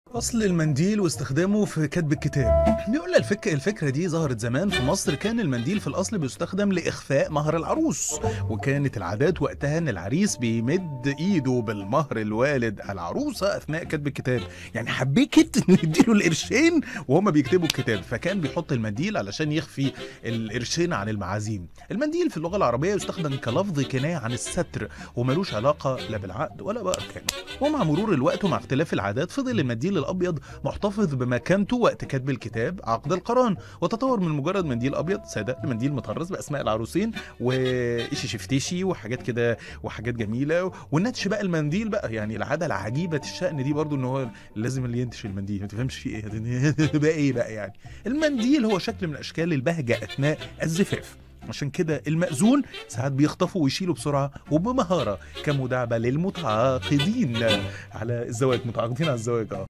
أصل المنديل واستخدامه في كتب الكتاب بيقول الفك... الفكرة دي ظهرت زمان في مصر كان المنديل في الأصل بيستخدم لإخفاء مهر العروس وكانت العادات وقتها إن العريس بيمد إيده بالمهر الوالد العروسة أثناء كتب الكتاب يعني حبيكت نديله القرشين وهما بيكتبوا الكتاب فكان بيحط المنديل علشان يخفي القرشين عن المعازيم المنديل في اللغة العربية يستخدم كلفظ كناية عن الستر وملوش علاقة لا بالعقد ولا بأركانه ومع مرور الوقت ومع اختلاف العادات فضل المنديل الابيض محتفظ بمكانته وقت كتب الكتاب عقد القران وتطور من مجرد منديل ابيض ساده لمنديل مطرز باسماء العروسين وإيشي شفتيشي وحاجات كده وحاجات جميله والنتش بقى المنديل بقى يعني العاده العجيبه الشأن دي برضو ان هو لازم اللي ينتش المنديل ما تفهمش فيه ايه بقى ايه بقى يعني المنديل هو شكل من اشكال البهجه اثناء الزفاف عشان كده المأذون ساعات بيخطفوا ويشيلوا بسرعة وبمهارة كمداعبة للمتعاقدين على الزواج متعاقدين على الزواج اه